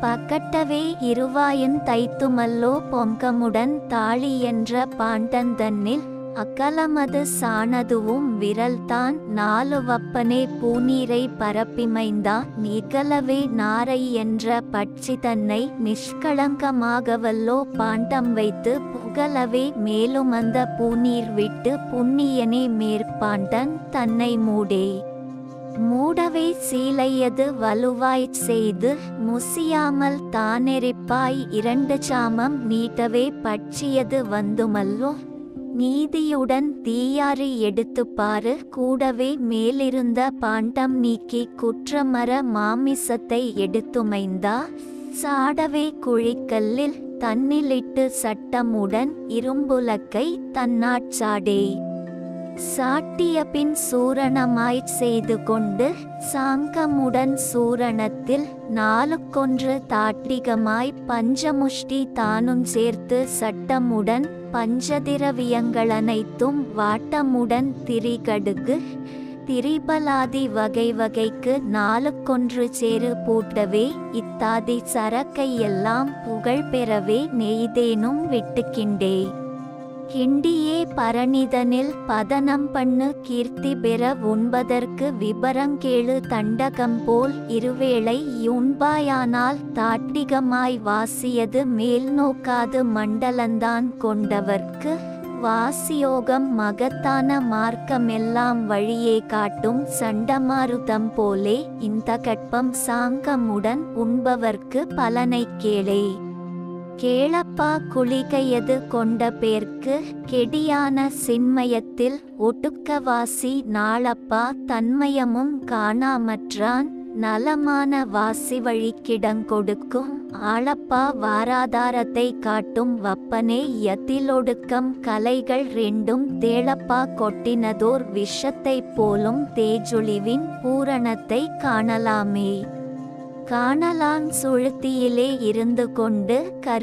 பக்கட்டவே இருவாயன் தைத்துமல்லோ பொங்கமுடன் தாளி என்ற பாண்டந்தன்னில் அக்கலமது சாணதுவும் விரல்தான் நாலு வப்பனே பூநீரை பரப்பிமைந்தா நிகழவே நாரை என்ற பட்சி தன்னை நிஷ்களங்கமாகவல்லோ பாண்டம் வைத்து புகழவே மேலும் அந்த பூநீர் விட்டு புண்ணியனே மேற்பாண்டன் தன்னை மூடே மூடவே சீலையது வலுவாய்ச் செய்து முசியாமல் தானெரிப்பாய் இரண்டு சாமம் நீட்டவே பட்சியது வந்துமல்லோ நீதியுடன் தீயாரி எடுத்துப்பாரு கூடவே மேலிருந்த பாண்டம் நீக்கி குற்றமர மாமிசத்தை எடுத்துமைந்தா சாடவே குழிக்கல்லில் தன்னிலிட்டு சட்டமுடன் இரும்புலக்கை தன்னாட்சாடே சாட்டிய பின் சூரணமாய்ச் செய்து கொண்டு சாங்கமுடன் சூரணத்தில் நாளுக்கொன்று தாட்டிகமாய் பஞ்சமுஷ்டி தானும் சேர்த்து சட்டமுடன் பஞ்சதிரவியங்களனைத்தும் வாட்டமுடன் திரிகடுகு திரிபலாதி வகை வகைக்கு நாளுக்கொன்று சேரு பூட்டவே இத்தாதி சரக்கையெல்லாம் புகழ் பெறவே நெய்தேனும் விட்டுக்கிண்டே கிண்டியே பரணிதனில் பதனம் பண்ணு கீர்த்தி பெற உண்பதற்கு விபரங்கேளு தண்டகம் போல் இருவேளை யுண்பாயானால் தாட்டிகமாய் வாசியது மேல் நோக்காது மண்டலந்தான் கொண்டவர்க்கு வாசியோகம் மகத்தான மார்க்கமெல்லாம் வழியே காட்டும் சண்டமாருதம் போலே இந்த கட்பம் சாங்கமுடன் உண்பவர்க்கு பலனைக் கேளே கேளப்பா குளிகையது கொண்ட பேர்க்கு கெடியான சின்மயத்தில் ஒட்டுக்கவாசி நாளப்பா தன்மயமும் காணாமற்றான் நலமான வாசி வழிக்கிடங்கொடுக்கும் ஆளப்பா வாராதாரத்தை காட்டும் வப்பனே யத்திலொடுக்கம் கலைகள் ரெண்டும் தேளப்பா கொட்டினதோர் விஷத்தைப் போலும் தேஜொளிவின் பூரணத்தை காணலாமே காணலான் சுழுத்தியிலே இருந்து கொண்டு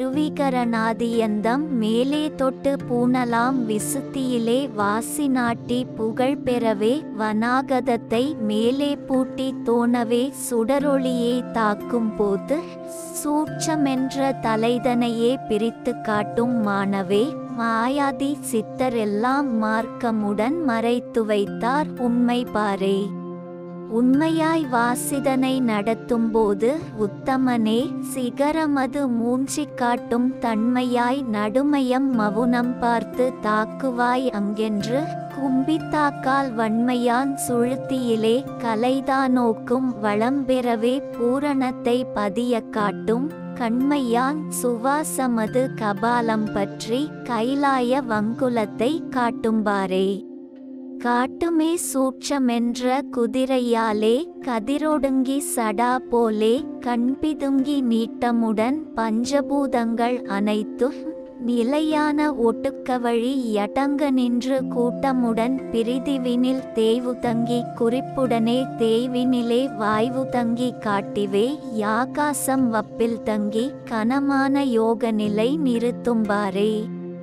கருவிகரணாதியந்தம் மேலே தொட்டு பூணலாம் விசுத்தியிலே வாசி நாட்டி புகழ் பெறவே வனாகதத்தை மேலே பூட்டி தோணவே சுடரொளியை தாக்கும் போது சூட்சமென்ற தலைதனையே பிரித்து காட்டும் மாணவே மாயாதி சித்தரெல்லாம் மார்க்கமுடன் மறைத்து வைத்தார் உண்மை பாரே உண்மையாய் வாசிதனை நடத்தும்போது உத்தமனே சிகரமது மூஞ்சிக் காட்டும் தன்மையாய் நடுமயம் மவுனம் பார்த்து தாக்குவாய் அங்கென்று கும்பித்தாக்கால் வன்மையான் சுழுத்தியிலே கலைதானோக்கும் வளம்பெறவே பூரணத்தை பதிய காட்டும் கண்மையான் சுவாசமது கபாலம் பற்றி கைலாய வங்குலத்தை காட்டும்பாரே காட்டுமே சூட்சமென்ற குதிரையாலே கதிரொடுங்கி சடா போலே கண்பிதுங்கி நீட்டமுடன் பஞ்சபூதங்கள் அனைத்தும் நிலையான ஒட்டுக்கவழி யடங்க நின்று கூட்டமுடன் பிரிதிவினில் தேய்வு தங்கி குறிப்புடனே தேய்வினிலே வாய்வு தங்கி காட்டிவே யாகாசம் வப்பில் தங்கி கனமான யோக நிலை நிறுத்தும்பாரே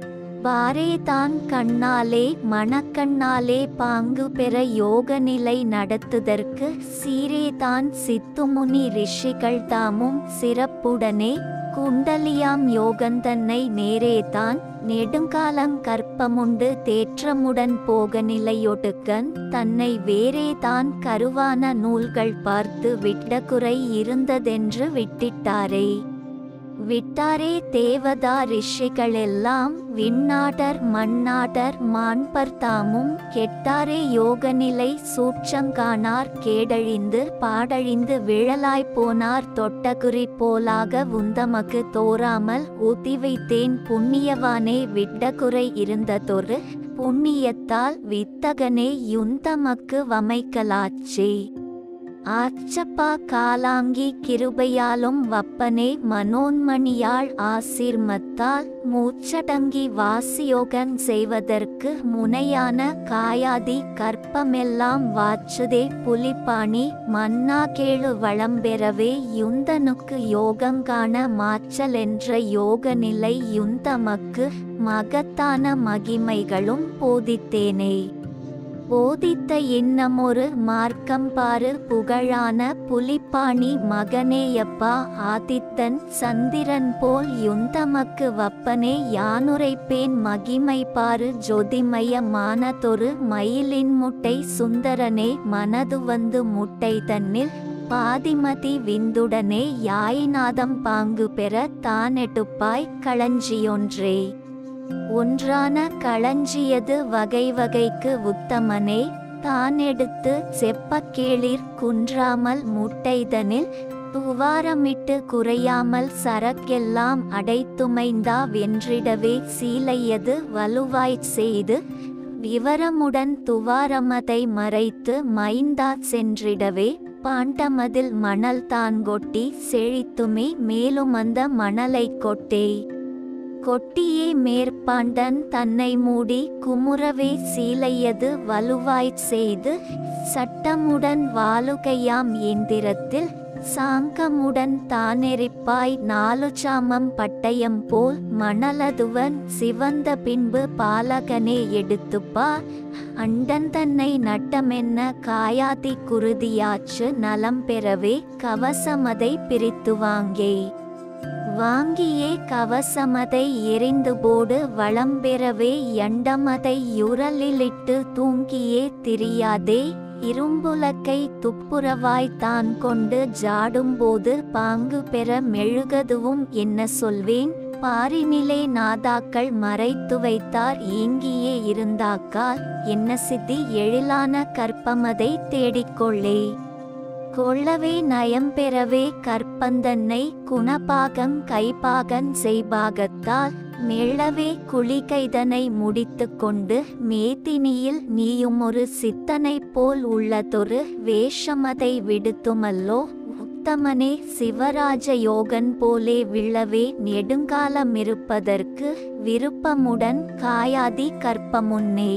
பாரே தான் கண்ணாலே மணக்கண்ணாலே பாங்கு பெற யோக நிலை நடத்துதற்கு சீரே தான் சித்துமுனி ரிஷிகள் தாமும் சிறப்புடனே குண்டலியாம் யோகந்தன்னை நேரேதான் நெடுங்காலம் கற்பமுண்டு தேற்றமுடன் போக நிலையொடுக்கன் தன்னை வேறே தான் கருவான நூல்கள் பார்த்து விட்ட குறை இருந்ததென்று விட்டிட்டாரே விட்டாரே தேவதா ரிஷிகளெல்லாம் விண்ணாடர் மண்ணாடர் மாண்பர் தாமும் கெட்டாரே யோகநிலை சூட்சங்கானார் கேடழிந்து பாடழிந்து விழலாய்ப் போனார் தொட்டகுறி போலாக உந்தமக்கு தோறாமல் ஊத்தி வைத்தேன் புண்ணியவானே விட்டகுறை இருந்ததொரு புண்ணியத்தால் வித்தகனே யுந்தமக்கு வமைக்கலாச்சே ஆச்சப்பா காலாங்கி கிருபையாலும் வப்பனே மனோன்மணியாள் ஆசீர்மத்தால் மூச்சடங்கி வாசியோகன் செய்வதற்கு முனையான காயாதி கற்பமெல்லாம் வாச்சுதே புலிப்பாணி மன்னா கேளு வளம்பெறவே யுந்தனுக்கு யோகங்காண மாச்சலென்ற யோக நிலை யுந்தமக்கு மகத்தான மகிமைகளும் போதித்தேனே போதித்த இன்னமொரு மார்க்கம்பாரு புகழான புலிப்பாணி மகனேயப்பா ஆதித்தன் சந்திரன் போல் யுந்தமக்கு வப்பனே யானுரைப்பேன் மகிமை பாரு ஜோதிமய மானதொரு மயிலின் முட்டை சுந்தரனே மனது வந்து முட்டை தன்னில் பாதிமதி விந்துடனே யாய்நாதம் பாங்கு பெற தானெட்டுப்பாய் களஞ்சியொன்றே ஒன்றான களஞ்சியது வகை வகைக்கு உத்தமனே தானெடுத்து செப்பக் கேளிர் குன்றாமல் முட்டைதனில் துவாரமிட்டு குறையாமல் சரக்கெல்லாம் அடைத்துமைந்தா வென்றிடவே சீலையது வலுவாய்ச் செய்து விவரமுடன் துவாரமதை மறைத்து மைந்தா சென்றிடவே பாண்டமதில் மணல் தான் கொட்டி செழித்துமே மேலும் அந்த மணலைக் கொட்டே கொட்டியே மேற்பாண்டன் தன்னை மூடி குமுறவே சீலையது வலுவாய்ச் செய்து சட்டமுடன் வாலுகையாம் இயந்திரத்தில் சாங்கமுடன் தானெரிப்பாய் நாலு சாமம் பட்டயம் போல் மணலதுவன் சிவந்த பின்பு பாலகனே எடுத்துப்பா அண்டன் தன்னை நட்டமென்ன காயாதி குருதியாச்சு நலம் பெறவே கவசமதை பிரித்து வாங்கே வாங்கியே கவசமதை எரிந்து போடு வளம் பெறவே யண்டமதை யுரலிலிட்டு தூங்கியே திரியாதே இரும்புலக்கை துப்புரவாய் தான் கொண்டு ஜாடும்போது பாங்கு பெற மெழுகதுவும் என்ன சொல்வேன் பாரினிலே நாதாக்கள் மறைத்து வைத்தார் ஏங்கியே இருந்தாக்கால் என்ன சித்தி எழிலான கற்பமதை தேடிக்கொள்ளே கொள்ளவே நயம் பெறவே கற்பந்தன்னை குணபாகம் கைபாகன் செய்பாகத்தால் மெல்லவே குளிகைதனை முடித்து கொண்டு மேதினியில் நீயும் ஒரு சித்தனைப் போல் உள்ளதொரு வேஷமதை விடுத்துமல்லோ உத்தமனே சிவராஜ யோகன் போலே விழவே நெடுங்காலமிருப்பதற்கு விருப்பமுடன் காயாதி கற்பமுன்னே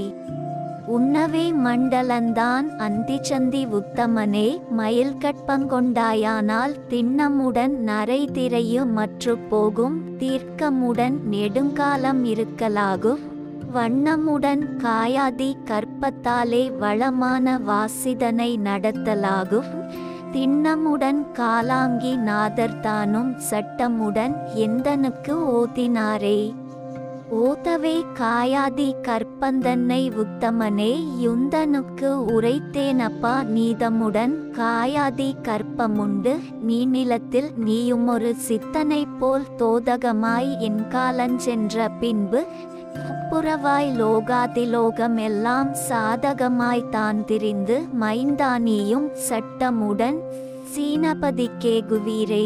உண்ணவே மண்டலந்தான் அந்திச்சந்தி உத்தமனே மயில் கட்பங்கொண்டாயானால் திண்ணமுடன் நரை திரையு மற்று போகும் தீர்க்கமுடன் நெடுங்காலம் இருக்கலாகும் வண்ணமுடன் காயாதி கற்பத்தாலே வளமான வாசிதனை நடத்தலாகும் திண்ணமுடன் காலாங்கி நாதர்தானும் சட்டமுடன் எந்தனுக்கு ஓதினாரே ஓதவே காயாதி கற்பந்தன்னை உத்தமனே யுந்தனுக்கு உரைத்தேனப்பா நீதமுடன் காயாதி கற்பமுண்டு நீ நிலத்தில் நீயும் ஒரு சித்தனைப் போல் தோதகமாய் என் காலஞ்சென்ற பின்பு புறவாய் லோகாதிலோகம் எல்லாம் சாதகமாய் தான் திரிந்து மைந்தானியும் சட்டமுடன் சீனபதிக்கே குவீரே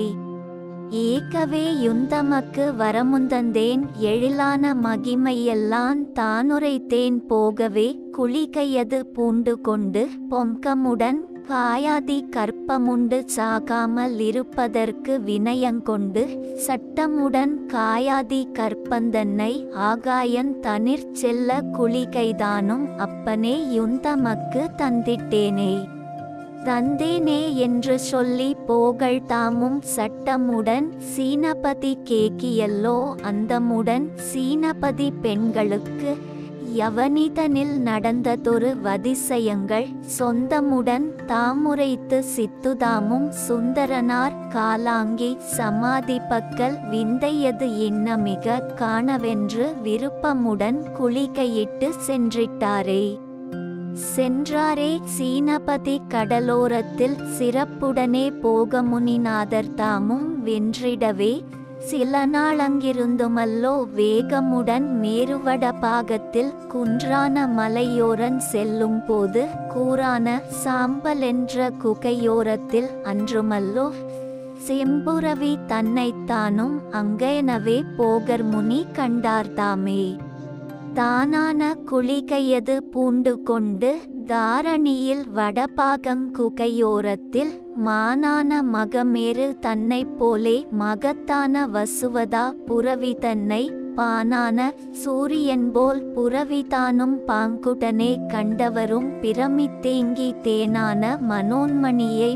ஏகவே யுந்தமக்கு வரமுந்தந்தேன் எழிலான மகிமையெல்லான் தானுரைத்தேன் போகவே குளிகையது பூண்டு கொண்டு பொங்கமுடன் காயாதி கற்பமுண்டு சாகாமல் இருப்பதற்கு வினயங்கொண்டு சட்டமுடன் காயாதி கற்பந்தன்னை ஆகாயன் தனிற் செல்ல குளிகைதானும் அப்பனே யுந்தமக்கு தந்திட்டேனே தந்தேனே என்று சொல்லி போகள் தாமும் சட்டமுடன் சீனபதி கேக்கியல்லோ அந்தமுடன் சீனபதி பெண்களுக்கு யவனிதனில் நடந்ததொரு வதிசயங்கள் சொந்தமுடன் தாமுரைத்து சித்துதாமும் சுந்தரனார் காலாங்கி சமாதி பக்கல் விந்தையது இன்னமிக காணவென்று விருப்பமுடன் குளிகையிட்டு சென்றிட்டாரே சென்றாரே சீனபதி கடலோரத்தில் சிறப்புடனே போக முனிநாதர் தாமும் வென்றிடவே சில நாளங்கிருந்துமல்லோ வேகமுடன் மேருவட பாகத்தில் குன்றான மலையோரன் செல்லும் போது கூரான சாம்பலென்ற குகையோரத்தில் அன்றுமல்லோ செம்புரவி தன்னைத்தானும் அங்கெனவே போகர் முனி கண்டார்தாமே தானான குளிகையது பூண்டு கொண்டு தாரணியில் வடபாகம் குகையோரத்தில் மானான மகமேறு தன்னைப் போலே மகத்தான வசுவதா புரவி தன்னை பானான சூரியன் போல் புரவிதானும் பாங்குடனே கண்டவரும் பிரமித்தேங்கி தேனான மனோன்மணியை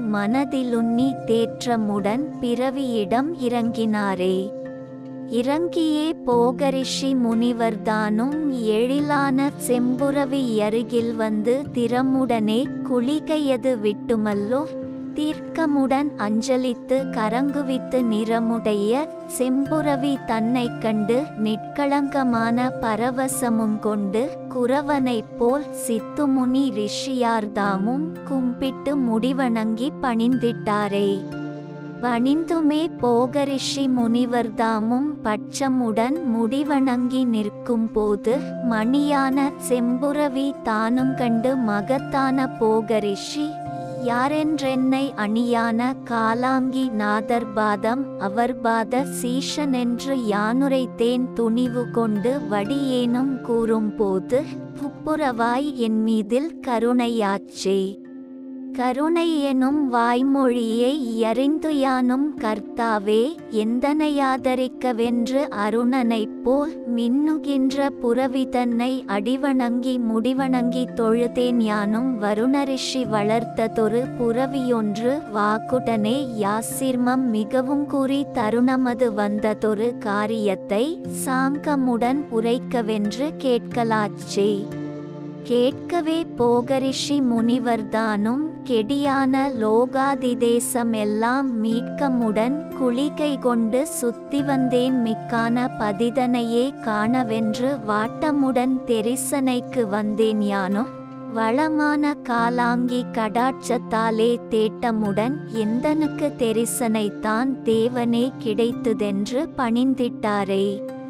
மனதிலுன்னி தேற்றமுடன் பிறவியிடம் இறங்கினாரே இறங்கியே போகரிஷி முனிவர்தானும் எழிலான செம்புரவி அருகில் வந்து திறமுடனே குளிகையது விட்டுமல்லோ தீர்க்கமுடன் அஞ்சலித்து கரங்குவித்து நிறமுடைய செம்புரவி தன்னைக் கண்டு நிட்களங்கமான பரவசமும் கொண்டு குரவனைப் போல் சித்துமுனி ரிஷியார்தாமும் கும்பிட்டு முடிவணங்கி பணிந்திட்டாரே பணிந்துமே போகரிஷி முனிவர்தாமும் பட்சமுடன் முடிவணங்கி நிற்கும் போது மணியான செம்புரவி தானும் கண்டு மகத்தான போகரிஷி யாரென்றென்னை அணியான காலாங்கி நாதர்பாதம் அவர்பாத சீஷனென்று யானுரைத்தேன் துணிவு கொண்டு வடியேனும் கூறும்போது புப்புரவாய் என் மீதில் கருணையாச்சே கருணை எனும் வாய்மொழியை யறிந்துயானும் கர்த்தாவே எந்தனையாதரிக்கவென்று அருணனைப் போல் மின்னுகின்ற புறவி தன்னை அடிவணங்கி முடிவணங்கி தொழுதேன் யானும் வருணரிஷி வளர்த்ததொரு புறவியொன்று வாக்குடனே யாசிர்மம் மிகவும் கூறி தருணமது வந்ததொரு காரியத்தை சாங்கமுடன் உரைக்கவென்று கேட்கலாச்சே கேட்கவே போகரிஷி முனிவர்தானும் கெடியான லோகாதிதேசமெல்லாம் மீட்கமுடன் குளிகை கொண்டு சுத்தி வந்தேன் மிக்கான பதிதனையே காணவென்று வாட்டமுடன் தெரிசனைக்கு வந்தேன் யானோ வளமான காலாங்கி கடாட்சத்தாலே தேட்டமுடன் எந்தனுக்கு தெரிசனைத்தான் தேவனே கிடைத்துதென்று பணிந்திட்டாரே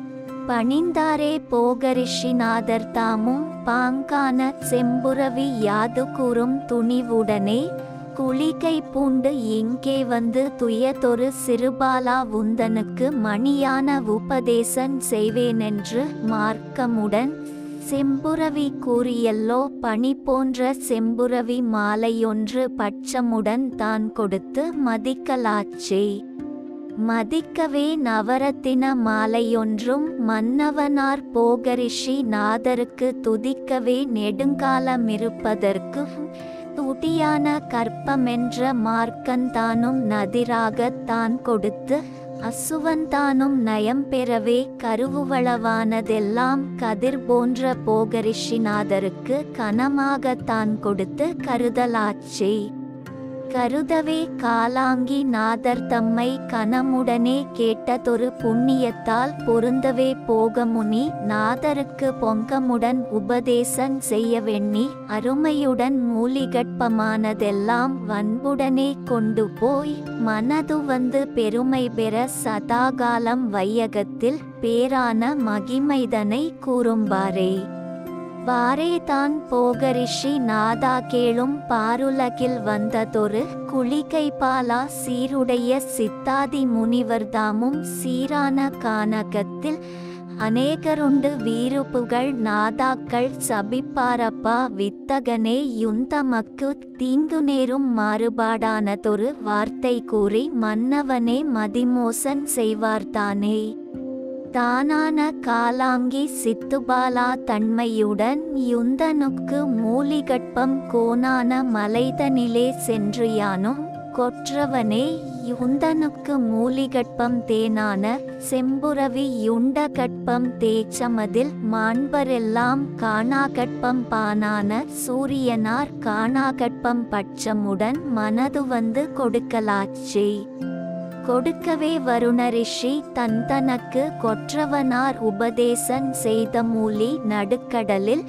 பணிந்தாரே போகரிஷிநாதர் தாமும் பாங்கான செம்புரவி யாது கூறும் துணிவுடனே குளிகை பூண்டு இங்கே வந்து துயதொரு சிறுபாலா உந்தனுக்கு மணியான உபதேசன் செய்வேனென்று மார்க்கமுடன் செம்புரவி கூறியல்லோ பனி போன்ற செம்புரவி மாலையொன்று பட்சமுடன் தான் கொடுத்து மதிக்கலாச்சே மதிக்கவே நவரத்தின மாலையொன்றும் மன்னவனார் போகரிஷி நாதருக்கு துதிக்கவே நெடுங்காலமிருப்பதற்கு துடியான கற்பமென்ற மார்க்கந்தானும் நதிராகத் தான் கொடுத்து அசுவந்தானும் நயம் பெறவே கருவுவளவானதெல்லாம் கதிர் போன்ற போகரிஷிநாதருக்கு கனமாகத்தான் கொடுத்து கருதலாச்சே கருதவே காலாங்கி நாதர் தம்மை கனமுடனே கேட்டதொரு புண்ணியத்தால் பொருந்தவே போகமுனி நாதருக்கு பொங்கமுடன் உபதேசம் செய்யவெண்ணி அருமையுடன் மூலிகட்பமானதெல்லாம் வன்புடனே கொண்டு போய் மனது வந்து பெருமை பெற சதாகாலம் வையகத்தில் பேரான மகிமைதனை கூறும்பாரே பாரேதான் போகரிஷி நாதா கேளும் பாருலகில் வந்ததொரு குளிகை பாலா சீருடைய சித்தாதி முனிவர்தாமும் சீரான கானகத்தில் அநேகருண்டு வீறுபுகள் நாதாக்கள் சபிப்பாரப்பா வித்தகனே யுந்தமக்கு தீங்கு நேரும் மாறுபாடானதொரு வார்த்தை கூறி மன்னவனே மதிமோசன் செய்வார்தானே தானான காலாங்கி சித்துபாலா தன்மையுடன் யுந்தனுக்கு மூலிகட்பம் கோணான மலைதனிலே சென்று யானும் கொற்றவனே யுந்தனுக்கு மூலிகட்பம் தேனான செம்புரவி யுண்டகட்பம் தேச்சமதில் மாண்பரெல்லாம் காணாகட்பம் பானான சூரியனார் காணாகட்பம் பட்சமுடன் மனது வந்து கொடுக்கலாச்சே கொடுக்கவே வருணரிஷி தன் தனக்கு கொற்றவனார் உபதேசம் செய்த மூலி நடுக்கடலில்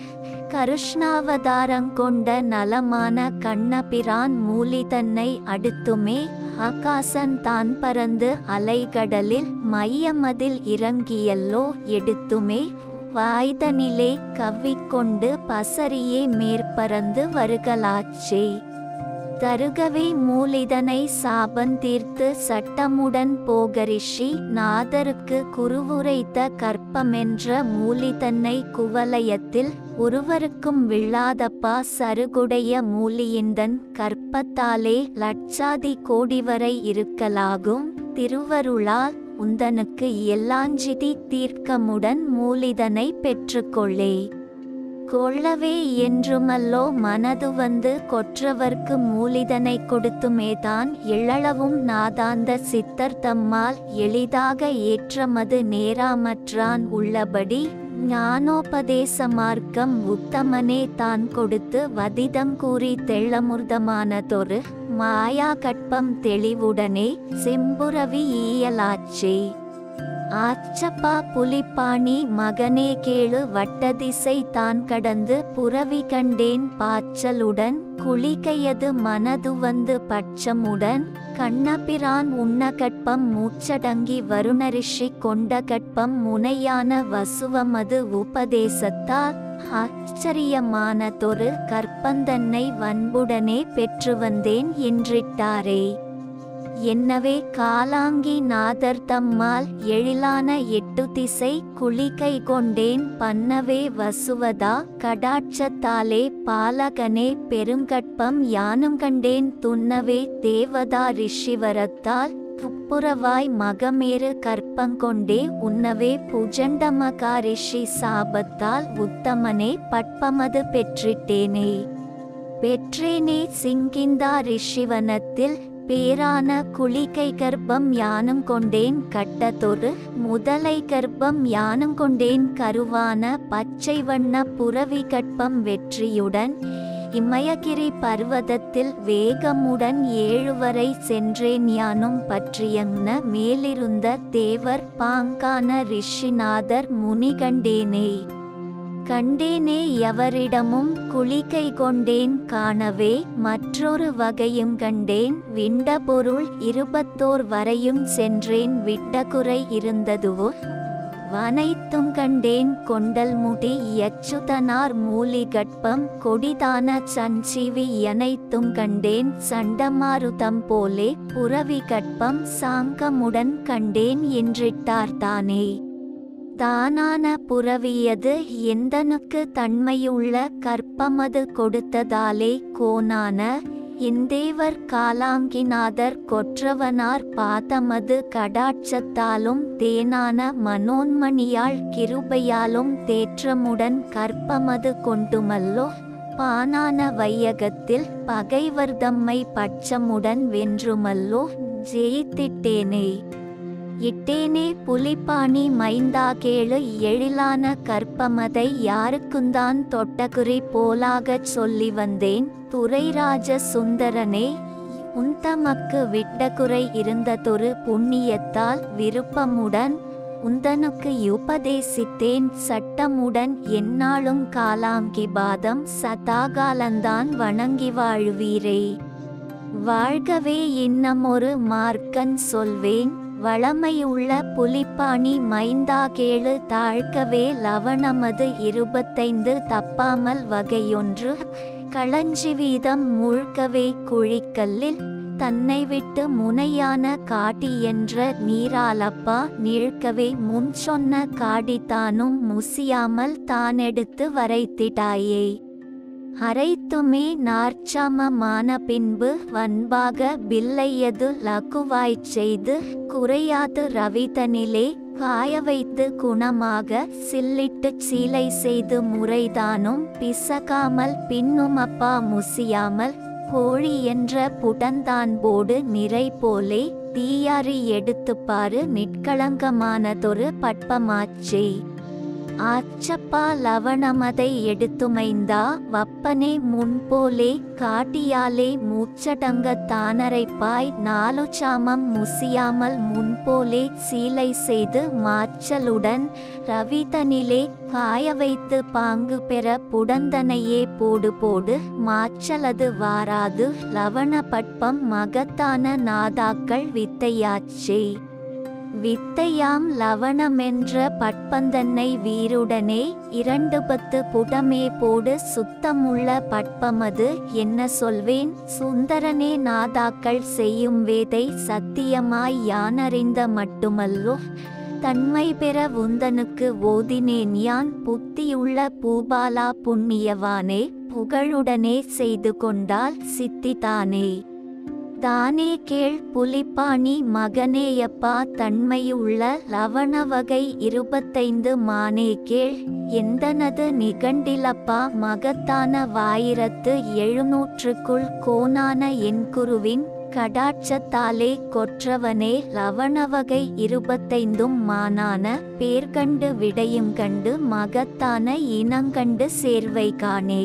கருஷ்ணாவதாரங்கொண்ட நலமான கண்ணபிரான் மூலி தன்னை அடுத்துமே ஆகாசன் தான் பறந்து அலைகடலில் மையமதில் இறங்கியல்லோ எடுத்துமே வாய்தனிலே கவ்விக்கொண்டு பசரியே மேற்பறந்து வருகலாச்சே தருகவே மூலிதனை சாபந்தீர்த்து சட்டமுடன் போகரிஷி நாதருக்கு குருவுரைத்த கற்பமென்ற மூலிதன்னை குவலயத்தில் ஒருவருக்கும் விழாதப்பா சருகுடைய மூலியிந்தன் கற்பத்தாலே லட்சாதி கோடி வரை இருக்கலாகும் திருவருளால் உந்தனுக்கு எல்லாஞ்சிதி தீர்க்கமுடன் மூலிதனை பெற்றுக்கொள்ளே கொள்ளவே என்றுமல்லோ மனது வந்து கொற்றவர்க்கு மூலிதனை கொடுத்துமேதான் எழளவும் நாதாந்த சித்தர் தம்மால் எளிதாக ஏற்றமது நேராமற்றான் உள்ளபடி ஞானோபதேச மார்க்கம் உத்தமனே தான் கொடுத்து வதிதம் கூறி தெள்ளமுர்தமானதொரு மாயா கட்பம் தெளிவுடனே செம்புரவி ஈயலாச்சே ஆச்சப்பா புலிப்பாணி மகனே கேளு வட்டதிசை தான் கடந்து புறவி கண்டேன் பாய்ச்சலுடன் குளிக்கையது மனது வந்து பட்சமுடன் கண்ணபிரான் உண்ண கட்பம் மூச்சடங்கி வருணரிஷி கொண்ட கட்பம் முனையான வசுவமது உபதேசத்தால் ஆச்சரியமானதொரு கற்பந்தன்னை வன்புடனே பெற்று வந்தேன் என்றிட்டாரே என்னவே காலாங்கி நாதர் தம்மால் எழிலான எட்டு திசை குளிகை கொண்டேன் பன்னவே வசுவதா கடாட்சத்தாலே பாலகனே பெருங்கட்பம் யானும் கண்டேன் துன்னவே தேவதா ரிஷிவரத்தால் துப்புரவாய் மகமேறு கற்பங்கொண்டே உன்னவே புஜண்டமகா ரிஷி சாபத்தால் உத்தமனே பட்பமது பெற்றிட்டேனே பெற்றேனே சிங்கிந்தா ரிஷிவனத்தில் பேரான குளிகை கர்ப்பம் யானும் கொண்டேன் கட்டதொரு முதலை கர்ப்பம் யானும் கொண்டேன் கருவான பச்சை வண்ண புறவி கட்பம் வெற்றியுடன் இமயகிரி பர்வதத்தில் வேகமுடன் ஏழுவரை சென்றேன் யானும் பற்றியங்ன மேலிருந்த தேவர் பாங்கான ரிஷிநாதர் முனி கண்டேனே கண்டேனே எவரிடமும் குளிகை கொண்டேன் காணவே மற்றொரு வகையும் கண்டேன் விண்ட பொருள் இருபத்தோர் வரையும் சென்றேன் விட்ட குறை இருந்ததுவோ வனைத்தும் கண்டேன் கொண்டல் முடி யச்சுதனார் மூலிகட்பம் கொடிதான சஞ்சீவி எனைத்தும் கண்டேன் சண்டமாருதம் போலே புறவி கட்பம் சாங்கமுடன் கண்டேன் என்றிட்டார் தானே தானான புறவியது எந்தனுக்கு தன்மையுள்ள கற்பமது கொடுத்ததாலே கோனான இந்தேவர் காலாங்கிநாதர் கொற்றவனார் பாதமது கடாட்சத்தாலும் தேனான மனோன்மணியாள் கிருபையாலும் தேற்றமுடன் கற்பமது கொண்டுமல்லோ பானான வையகத்தில் பகைவர்தம்மை பட்சமுடன் வென்றுமல்லோ ஜெயித்திட்டேனே இட்டேனே புலிப்பாணி மைந்தா கேளு எழிலான கற்பமதை யாருக்குந்தான் தொட்டகுறி போலாகச் சொல்லி வந்தேன் துரைராஜ சுந்தரனே உந்தமக்கு விட்டகுறை இருந்ததொரு புண்ணியத்தால் விருப்பமுடன் உந்தனுக்கு உபதேசித்தேன் சட்டமுடன் எந்நாளும் காலாங்கி பாதம் சதாகாலந்தான் வணங்கி வாழ்வீரே வாழ்கவே இன்னமொரு மார்க்கன் சொல்வேன் வளமையுள்ள புலிப்பாணி மைந்தா கேளு தாழ்க்கவே லவணமது இருபத்தைந்து தப்பாமல் வகையொன்று களஞ்சி வீதம் மூழ்கவே குழிக்கல்லில் தன்னை விட்டு முனையான காட்டி என்ற நீராலப்பா நீழ்க்கவே முன் சொன்ன காடித்தானும் முசியாமல் தானெடுத்து வரைத்திட்டாயே அரைத்துமே நார்ச்சாமமான பின்பு வன்பாக பில்லையது லகுவாய்ச் செய்து குறையாது ரவிதனிலே காய வைத்து குணமாக சில்லிட்டுச் சீலை செய்து முறைதானும் பிசகாமல் பின்னுமப்பா முசியாமல் கோழி என்ற புடந்தான் போடு நிறை போலே தீயாரி எடுத்துப்பாரு நிட்களங்கமானதொரு பட்பமாச்சே ஆச்சப்பா லவணமதை எடுத்துமைந்தா வப்பனே முன்போலே காட்டியாலே மூச்சடங்க தானரைப்பாய் நாலு சாமம் முசியாமல் முன்போலே சீலை செய்து மாச்சலுடன் ரவிதனிலே காய வைத்து பாங்கு பெற புடந்தனையே போடு போடு மாச்சலது வாராது லவண பட்பம் மகத்தான நாதாக்கள் வித்தையாச்சே வித்தையாம் லவணமென்ற பட்பந்தன்னை வீருடனே இரண்டு பத்து புடமே போடு சுத்தமுள்ள பட்பமது என்ன சொல்வேன் சுந்தரனே நாதாக்கள் செய்யும் வேதை சத்தியமாய் யானறிந்த மட்டுமல்லோ தன்மை பெற உந்தனுக்கு ஓதினேன் யான் புத்தியுள்ள பூபாலா புண்ணியவானே புகழுடனே செய்து கொண்டால் சித்திதானே தானே கேள் புலிப்பாணி மகனேயப்பா தன்மையுள்ள லவணவகை இருபத்தைந்து மானே கேள் எந்தனது நிகண்டிலப்பா மகத்தான வாயிரத்து எழுநூற்றுக்குள் கோனான என் குருவின் கடாட்சத்தாலே கொற்றவனே லவணவகை இருபத்தைந்தும் மானான பேர்கண்டு விடையும் கண்டு மகத்தான இனங்கண்டு சேர்வை காணே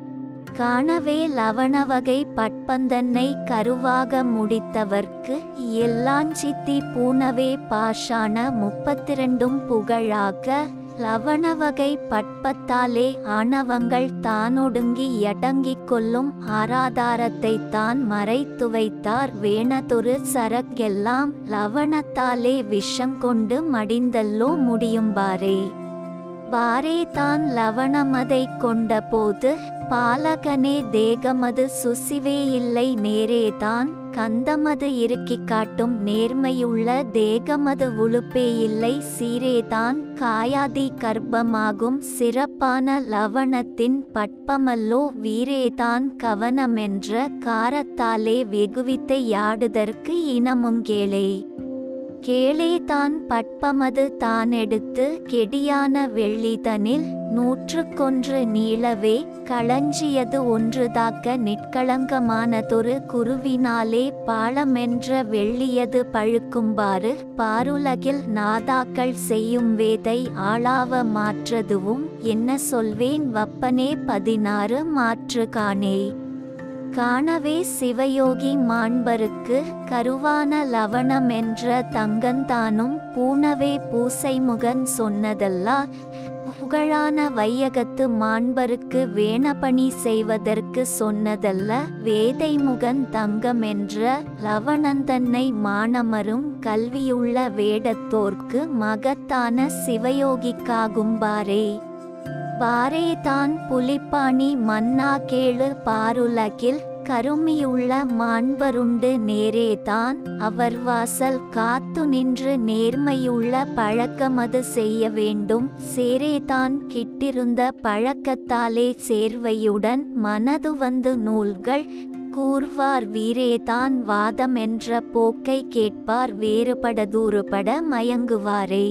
காணவே லவணவகை பட்பந்தன்னை கருவாக முடித்தவர்க்கு எல்லாஞ்சித்தி பூனவே பாஷாண முப்பத்திரண்டும் புகழாக லவணவகை பட்பத்தாலே ஆணவங்கள் தானொடுங்கி யடங்கிக் கொள்ளும் ஆராதாரத்தை தான் மறைத்து வைத்தார் வேணதொரு சரக்கெல்லாம் லவணத்தாலே விஷங்கொண்டு மடிந்தல்லோ முடியும்பாரே பாரே தான் லவணமதை கொண்டபோது பாலகனே தேகமது சுசிவே இல்லை நேரேதான் கந்தமது இறுக்கிக் காட்டும் நேர்மையுள்ள தேகமது உழுப்பே இல்லை சீரேதான் காயாதி கர்ப்பமாகும் சிறப்பான லவணத்தின் பட்பமல்லோ வீரேதான் கவனமென்ற காரத்தாலே வெகுவித்தை யாடுதற்கு இனமும் கேளே கேளே தான் பட்பமது தானெடுத்து கெடியான வெள்ளிதனில் நூற்றுக்கொன்று நீளவே களஞ்சியது ஒன்றுதாக்க நிற்களங்கமானதொரு குருவினாலே பாளமென்ற வெள்ளியது பழுக்கும்பாறு பாருலகில் நாதாக்கள் செய்யும் வேதை ஆளாவ மாற்றதுவும் என்ன சொல்வேன் வப்பனே பதினாறு மாற்று காணே காணவே சிவயோகி மாண்பருக்கு கருவான லவணம் என்ற தங்கந்தானும் பூனவே பூசைமுகன் சொன்னதல்லா புகழான வையகத்து மாண்பருக்கு வேணபணி செய்வதற்கு சொன்னதல்ல வேதைமுகன் தங்கம் என்ற லவணந்தன்னை மானமரும் கல்வியுள்ள வேடத்தோர்க்கு மகத்தான சிவயோகிக்காகும்பாரே பாரே தான் புலிப்பாணி மன்னா கேளு பாருலகில் கருமியுள்ள மாண்பருண்டு நேரேதான் அவர் வாசல் காத்து நின்று நேர்மையுள்ள பழக்கமது செய்ய வேண்டும் சேரேதான் கிட்டிருந்த பழக்கத்தாலே சேர்வையுடன் மனது வந்து நூல்கள் கூர்வார் வீரேதான் வாதம் என்ற போக்கை கேட்பார் வேறுபட தூறுபட மயங்குவாரே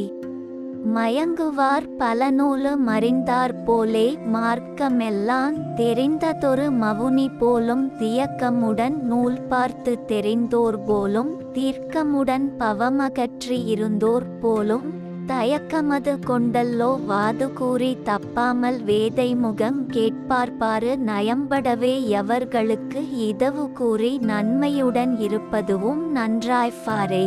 மயங்குவார் பல நூலு மறிந்தார் போலே மார்க்கமெல்லாம் தெரிந்ததொரு மவுனி போலும் தியக்கமுடன் நூல் பார்த்து தெரிந்தோர் போலும் தீர்க்கமுடன் பவமகற்றி இருந்தோர் போலும் தயக்கமது கொண்டல்லோ வாது கூறி தப்பாமல் வேதை முகம் கேட்பார்பாரு நயம்படவே எவர்களுக்கு இதவு கூறி நன்மையுடன் இருப்பதுவும் நன்றாய்ஃபாரே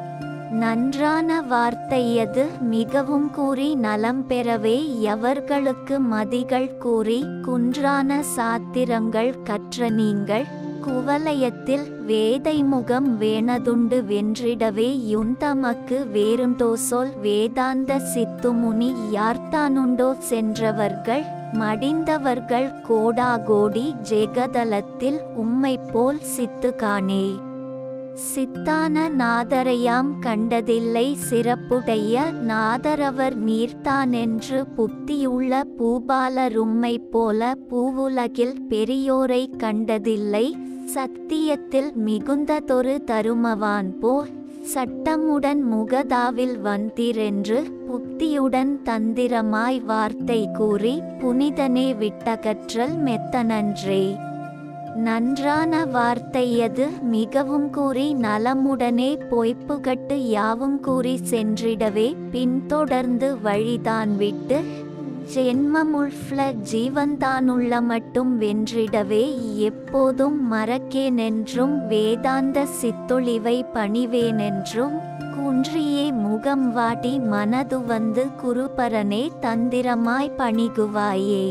நன்றான வார்த்தையது மிகவும் கூறி நலம் பெறவே எவர்களுக்கு மதிகள் கூறி குன்றான சாத்திரங்கள் கற்ற நீங்கள் குவலயத்தில் வேதை முகம் வேணதுண்டு வென்றிடவே யுந்தமக்கு வேறுண்டோ சொல் வேதாந்த சித்துமுனி யார்த்தானுண்டோ சென்றவர்கள் மடிந்தவர்கள் கோடாகோடி ஜெகதலத்தில் உம்மை போல் சித்து காணே சித்தான நாதரையாம் கண்டதில்லை சிறப்புடைய நாதரவர் நீர்த்தானென்று புத்தியுள்ள பூபாலரும்மை போல பூவுலகில் பெரியோரை கண்டதில்லை சத்தியத்தில் மிகுந்ததொரு தருமவான் போல் சட்டமுடன் முகதாவில் வந்திரென்று புத்தியுடன் தந்திரமாய் வார்த்தை கூறி புனிதனே விட்டகற்றல் மெத்தனன்றே நன்றான வார்த்தையது மிகவும் கூறி நலமுடனே பொய்ப்புகட்டு யாவும் கூறி சென்றிடவே பின்தொடர்ந்து வழிதான் விட்டு ஜென்மமுள்ஃப்ல ஜீவன்தானுள்ள மட்டும் வென்றிடவே எப்போதும் மறக்கேனென்றும் வேதாந்த சித்தொழிவை பணிவேனென்றும் குன்றியே முகம் வாட்டி மனது வந்து குருபரனே தந்திரமாய் பணிகுவாயே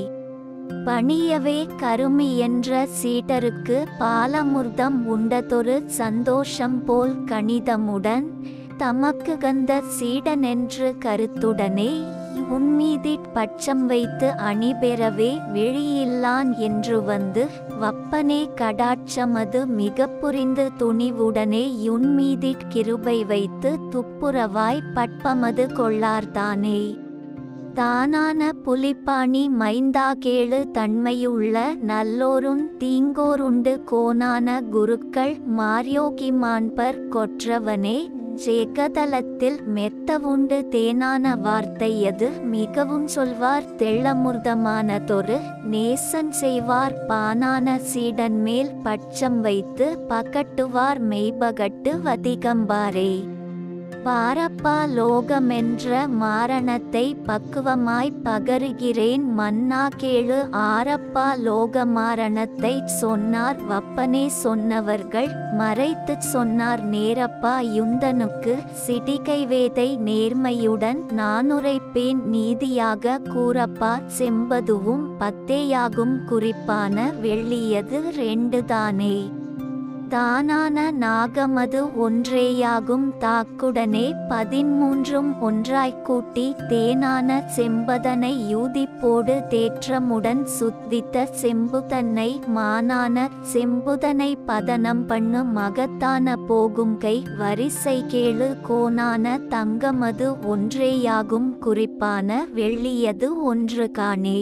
பணியவே கருமி என்ற சீடருக்கு பாலமுர்தம் உண்டதொரு சந்தோஷம் போல் கணிதமுடன் தமக்கு கந்த சீடனென்று கருத்துடனே உன்மீதிற் பட்சம் வைத்து அணிபெறவே விழியில்லான் என்று வந்து வப்பனே கடாட்சமது மிக புரிந்து துணிவுடனே யுன்மீதிற் கிருபை வைத்து துப்புரவாய் பட்பமது கொள்ளார்தானே தானான புலிப்பாணி மைந்தா கேளு தன்மையுள்ள நல்லோருன் தீங்கோருண்டு கோனான குருக்கள் மாரியோகி மாண்பர் கொற்றவனே ஜேகதலத்தில் மெத்தவுண்டு தேனான வார்த்தையது மிகவும் சொல்வார் தெள்ளமுர்தமானதொரு நேசன் செய்வார் பானான சீடன் மேல் பட்சம் வைத்து பகட்டுவார் மெய்பகட்டு வதிகம்பாரே பாரப்பா லோகமென்ற மாரணத்தை பக்குவமாய் பகருகிறேன் மன்னா கேளு ஆரப்பா லோக மாரணத்தை சொன்னார் வப்பனே சொன்னவர்கள் மறைத்துச் சொன்னார் நேரப்பா யுந்தனுக்கு சிடிகை வேதை நேர்மையுடன் நானுரைப்பேன் நீதியாக கூறப்பா செம்பதுவும் பத்தேயாகும் குறிப்பான வெள்ளியது ரெண்டுதானே தானான நாகமது ஒன்றேயாகும் தாக்குடனே பதின்மூன்றும் ஒன்றாய்க் கூட்டி தேனான செம்பதனை யூதிப்போடு தேற்றமுடன் சுத்தித்த செம்புதன்னை மானான செம்புதனை பதனம் பண்ணு மகத்தான போகும்கை வரிசை கேளு கோனான தங்கமது ஒன்றேயாகும் குறிப்பான வெள்ளியது ஒன்று காணே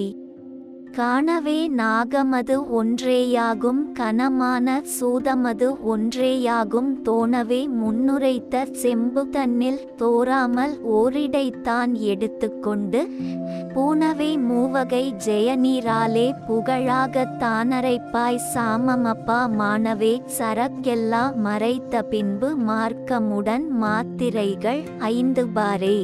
காணவே நாகமது ஒன்றேயாகும் கனமான சூதமது ஒன்றேயாகும் தோணவே முன்னுரைத்த செம்பு தன்னில் தோறாமல் ஓரிடைத்தான் எடுத்துக்கொண்டு பூனவே மூவகை ஜெயநீராலே புகழாகத் தானரைப்பாய் சாமமப்பா மானவே சரக்கெல்லா மறைத்த பின்பு மார்க்கமுடன் மாத்திரைகள் ஐந்து பாரே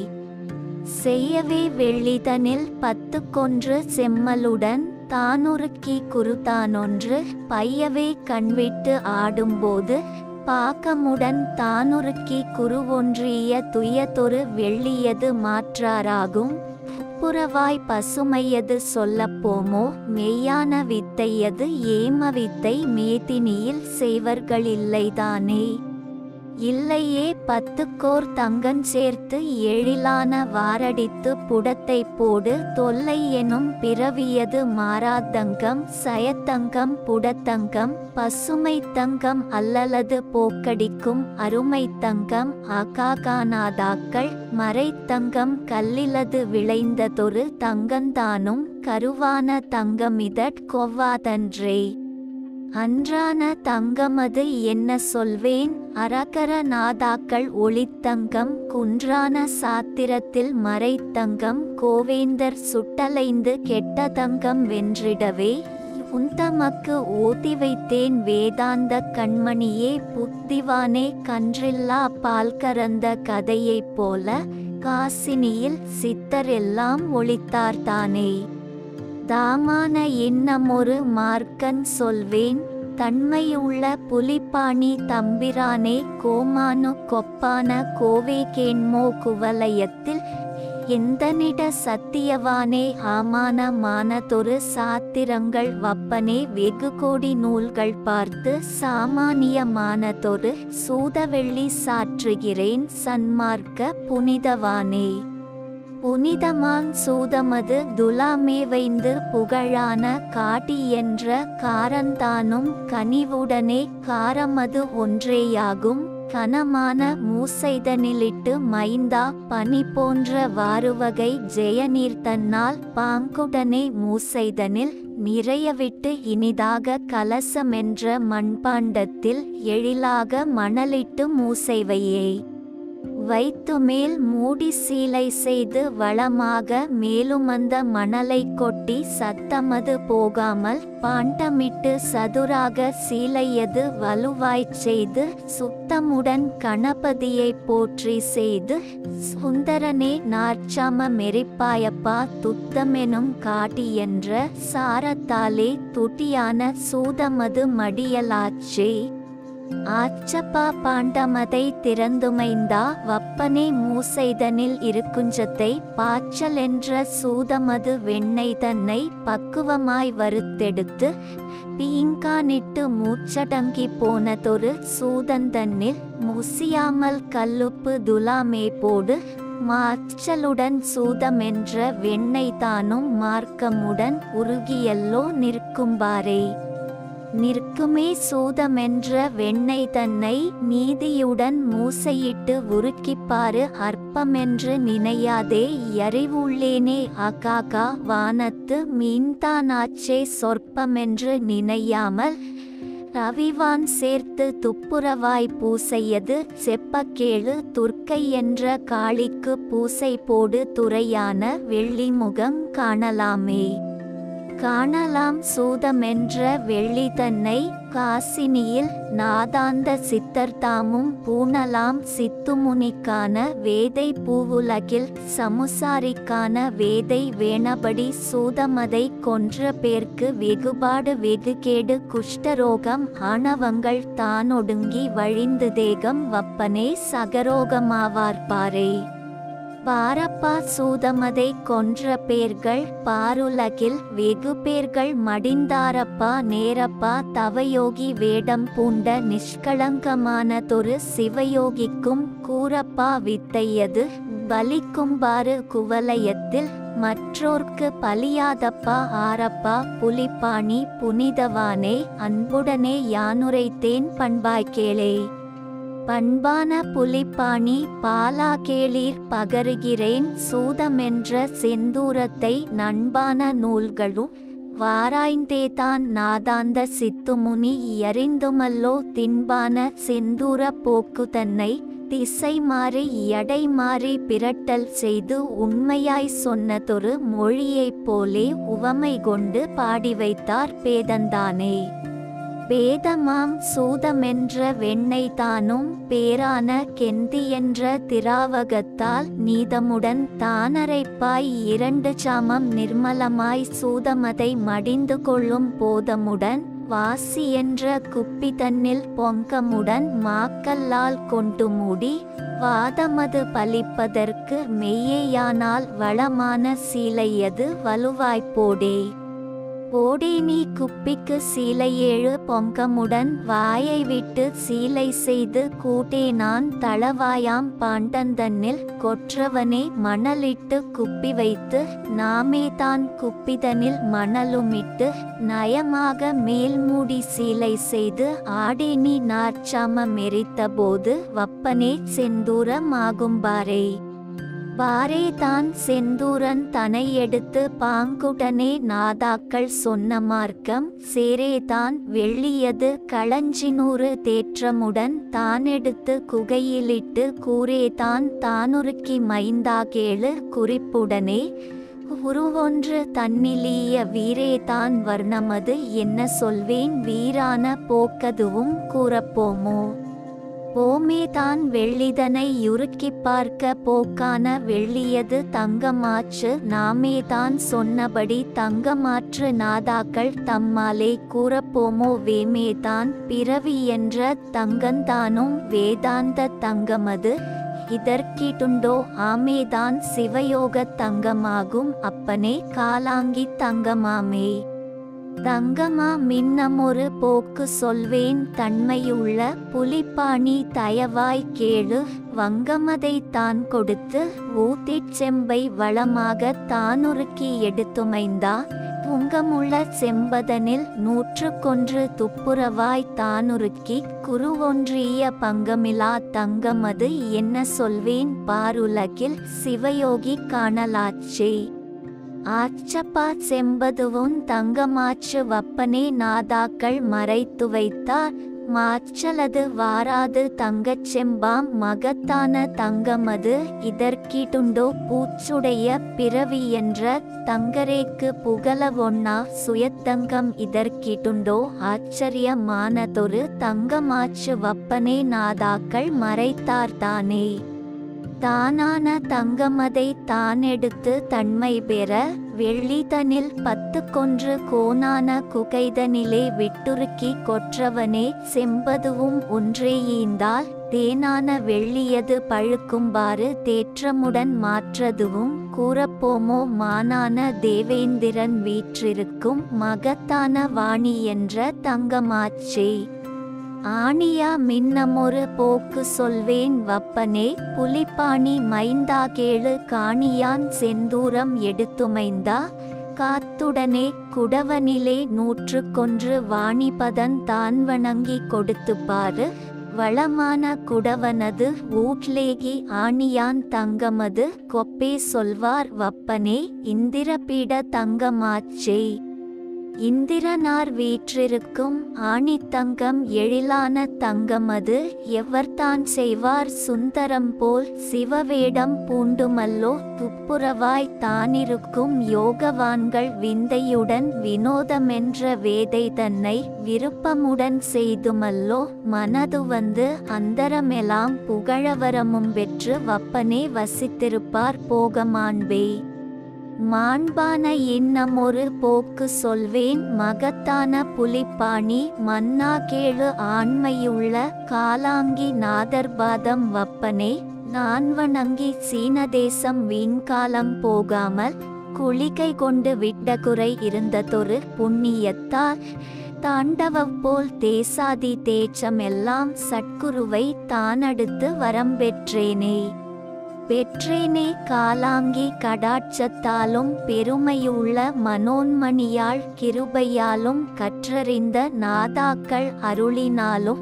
செய்யவே வெள்ளிதனில் பத்து கொன்று செம்மலுடன் தானுருக்கி குருத்தானொன்று பையவே கண்விட்டு ஆடும்போது பாக்கமுடன் தானுருக்கி குருவொன்றிய துயதொரு வெள்ளியது மாற்றாராகும் புறவாய் பசுமையது சொல்லப்போமோ மெய்யான வித்தையது ஏம வித்தை மேதினியில் செய்வர்களில்லைதானே இல்லையே பத்துக்கோர் தங்கன் சேர்த்து எழிலான வாரடித்து புடத்தை போடு தொல்லை எனும் பிறவியது மாறாதங்கம் சயத்தங்கம் புடத்தங்கம் பசுமை தங்கம் அல்லலது போக்கடிக்கும் அருமை தங்கம் அகாகானாதாக்கள் மறைத்தங்கம் கல்லிலது விளைந்ததொரு தங்கந்தானும் கருவான தங்கமிதற் கொவ்வாதன்றே அன்றான தங்கமது என்ன சொல்வேன் அரகர நாதாக்கள் ஒளித்தங்கம் குன்றான சாத்திரத்தில் மறைத்தங்கம் கோவேந்தர் சுட்டலைந்து கெட்ட தங்கம் வென்றிடவே உந்தமக்கு ஓதி வைத்தேன் வேதாந்த கண்மணியே புத்திவானே கன்றில்லா பால் கறந்த கதையைப் போல காசினியில் சித்தரெல்லாம் ஒளித்தார்தானே தாமான இன்னமொரு மார்க்கன் சொல்வேன் தன்மையுள்ள புலிப்பாணி தம்பிரானே கோமானு கொப்பான கோவே கேண்மோ குவலயத்தில் எந்தனிட சத்தியவானே ஆமான மானதொரு சாத்திரங்கள் வப்பனே வெகு கோடி நூல்கள் பார்த்து சாமானியமானதொரு சூதவெள்ளி சாற்றுகிறேன் சன்மார்க்க புனிதவானே புனிதமான் சூதமது துலாமே வைந்து புகழான காட்டி என்ற காரந்தானும் கனிவுடனே காரமது ஒன்றேயாகும் கனமான மூசைதனிலிட்டு மைந்தா பனி போன்ற வாருவகை ஜெயநீர் தன்னால் பாங்குடனே மூசைதனில் நிறையவிட்டு இனிதாக கலசமென்ற மண்பாண்டத்தில் எழிலாக மணலிட்டு மூசைவையே வைத்து மேல் மூடி சீலை செய்து வளமாக மேலுமந்த மணலை கொட்டி சத்தமது போகாமல் பாண்டமிட்டு சதுராக சீலையது வலுவாய்ச் செய்து சுத்தமுடன் கணபதியை போற்றி செய்து சுந்தரனே நாற்சாம மெரிப்பாயப்பா துத்தமெனும் காட்டி என்ற சாரத்தாலே துட்டியான சூதமது மடியலாச்சே ஆச்சப்பா பாண்டமதை திறந்துமைந்தா வப்பனே மூசைதனில் இருக்குஞ்சத்தை பாய்ச்சல் என்ற சூதமது வெண்ணெய் தன்னை பக்குவமாய் வறுத்தெடுத்து பீங்கானிட்டு மூச்சடங்கி போனதொரு சூதந்தன்னில் முசியாமல் கல்லுப்பு துலாமே போடு மாச்சலுடன் சூதமென்ற வெண்ணெய் தானும் மார்க்கமுடன் உருகியல்லோ நிற்கும்பாரே நிற்குமே சூதமென்ற வெண்ணெய் தன்னை நீதியுடன் மூசையிட்டு உருக்கிப்பாரு அற்பமென்று நினையாதே எறிவுள்ளேனே அகாகா வானத்து மீன்தானாச்சே சொற்பமென்று நினையாமல் ரவிவான் சேர்த்து துப்புரவாய் பூசையது செப்பக்கேளு துர்க்கை என்ற காளிக்கு பூசை போடு துறையான வெள்ளிமுகம் காணலாமே காணலாம் சூதமென்ற வெள்ளி தன்னை காசினியில் நாதாந்த சித்தர் தாமும் பூணலாம் சித்துமுனிக்கான வேதை பூவுலகில் சமுசாரிக்கான வேதை வேணபடி சூதமதை கொன்ற பேர்க்கு வெகுபாடு வெகுகேடு குஷ்டரோகம் ஆணவங்கள் தானொடுங்கி வழிந்து தேகம் வப்பனே சகரோகமாவார்பாரே பாரப்பா சூதமதை கொன்ற பேர்கள் பாருலகில் வெகு பேர்கள் மடிந்தாரப்பா நேரப்பா தவயோகி வேடம் பூண்ட நிஷ்களங்கமானதொரு சிவயோகிக்கும் கூறப்பா வித்தையது பலிக்கும்பாறு குவலயத்தில் மற்றோர்க்கு பலியாதப்பா ஆரப்பா புலிப்பாணி புனிதவானே அன்புடனே யானுரைத்தேன் பண்பாய் கேளே பண்பான புலிப்பாணி பாலா கேளீர் பகருகிறேன் சூதமென்ற செந்தூரத்தை நண்பான நூல்களும் வாராய்ந்தேதான் நாதாந்த சித்துமுனி எறிந்துமல்லோ தின்பான செந்தூர போக்கு தன்னை திசை மாறி எடை மாறி பிரட்டல் செய்து உண்மையாய் சொன்னதொரு மொழியைப் போலே உவமை கொண்டு பாடி வைத்தார் பேதந்தானே பேதமாம் சூதமென்ற வெண்ணெய் தானும் பேரான கெந்தி என்ற திராவகத்தால் நீதமுடன் தானரைப்பாய் இரண்டு சாமம் நிர்மலமாய் சூதமதை மடிந்து கொள்ளும் போதமுடன் வாசி என்ற குப்பி தன்னில் பொங்கமுடன் மாக்கல்லால் கொண்டு மூடி வாதமது பலிப்பதற்கு மெய்யேயானால் வளமான சீலையது வலுவாய்ப்போடே போடே நீ குப்பிக்கு சீலை ஏழு பொங்கமுடன் வாயை விட்டு சீலை செய்து கூட்டே நான் தளவாயாம் பாண்டந்தன்னில் கொற்றவனே மணலிட்டு குப்பி வைத்து நாமே தான் குப்பிதனில் மணலுமிட்டு நயமாக மேல்மூடி சீலை செய்து ஆடே நீ நாற்சாமம் எரித்தபோது வப்பனே செந்தூரமாகும்பாரே பாரே தான் செந்தூரன் தனை எடுத்து பாங்குடனே நாதாக்கள் சொன்ன மார்க்கம் சேரேதான் வெள்ளியது களஞ்சினூறு தேற்றமுடன் தானெடுத்து குகையிலிட்டு கூரேதான் தானுருக்கி மைந்தா கேளு குறிப்புடனே உருவொன்று தன்னிலிய வீரேதான் வர்ணமது என்ன சொல்வேன் வீரான போக்கதுவும் கூறப்போமோ போமே தான் வெள்ளிதனை யுருக்கிப் பார்க்க போக்கான வெள்ளியது தங்கமாற்று நாமே தான் சொன்னபடி தங்கமாற்று நாதாக்கள் தம்மாலே கூறப்போமோ வேமே தான் பிறவி என்ற தங்கந்தானும் வேதாந்த தங்கமது இதற்கிட்டுண்டோ ஆமேதான் சிவயோக தங்கமாகும் அப்பனே காலாங்கி தங்கமாமே தங்கமா மின்னமொரு போக்கு சொல்வேன் தன்மையுள்ள புலிப்பாணி தயவாய் கேளு வங்கமதை தான் கொடுத்து ஊத்திச் செம்பை வளமாக தானுருக்கி எடுத்துமைந்தா புங்கமுள்ள செம்பதனில் நூற்றுக்கொன்று துப்புரவாய் தானுருக்கி குருவொன்றிய பங்கமிலா தங்கமது என்ன சொல்வேன் பாருலகில் சிவயோகி காணலாச்சே ஆச்சப்பா செம்பதுவும் தங்கமாச்சு வப்பனே நாதாக்கள் மறைத்து வைத்தார் மாச்சலது வாராது தங்கச் செம்பாம் மகத்தான தங்கமது இதற்கிட்டுண்டோ பூச்சுடைய பிறவி என்ற தங்கரேக்கு புகழவொன்னா சுயத்தங்கம் இதற்கிட்டுண்டோ ஆச்சரியமானதொரு தங்கமாச்சு வப்பனே நாதாக்கள் மறைத்தார்தானே தானான தங்கமதை தானெடுத்து தன்மை பெற வெள்ளிதனில் பத்து கொன்று கோணான குகைதனிலே விட்டுருக்கி கொற்றவனே செம்பதுவும் ஒன்றே ஈந்தால் தேனான வெள்ளியது பழுக்கும்பாறு தேற்றமுடன் மாற்றதுவும் கூறப்போமோ மானான தேவேந்திரன் வீற்றிருக்கும் மகத்தான வாணி என்ற தங்கமாச்சே ஆணியா மின்னமொரு போக்கு சொல்வேன் வப்பனே புலிப்பாணி மைந்தா கேளு காணியான் செந்தூரம் எடுத்துமைந்தா காத்துடனே குடவனிலே நூற்று கொன்று வாணிபதன் தான் வணங்கி கொடுத்துப்பாரு வளமான குடவனது ஊட்லேகி ஆணியான் தங்கமது கொப்பே சொல்வார் வப்பனே இந்திரபீட தங்கமாச்சே இந்திரனார் வீற்றிருக்கும் ஆணித்தங்கம் எழிலான தங்கமது எவர்தான் செய்வார் சுந்தரம் போல் சிவவேடம் பூண்டுமல்லோ துப்புரவாய் தானிருக்கும் யோகவான்கள் விந்தையுடன் வினோதமென்ற வேதை தன்னை விருப்பமுடன் செய்துமல்லோ மனது வந்து அந்தரமெல்லாம் புகழவரமும் பெற்று வப்பனே வசித்திருப்பார் போகமாண்பே மாண்பான இன்னமொரு போக்கு சொல்வேன் மகத்தான புலிப்பாணி மன்னா கேளு ஆண்மையுள்ள காலாங்கி நாதர்பாதம் வப்பனே நான் வணங்கி சீனதேசம் வீண்காலம் போகாமல் குளிகை கொண்டு விட்ட குறை இருந்ததொரு புண்ணியத்தால் தாண்டவப் போல் தேசாதி தேச்சமெல்லாம் சட்குருவை தானடுத்து வரம்பெற்றேனே பெற்றேனே காலாங்கி கடாட்சத்தாலும் பெருமையுள்ள மனோன்மணியாள் கிருபையாலும் கற்றறிந்த நாதாக்கள் அருளினாலும்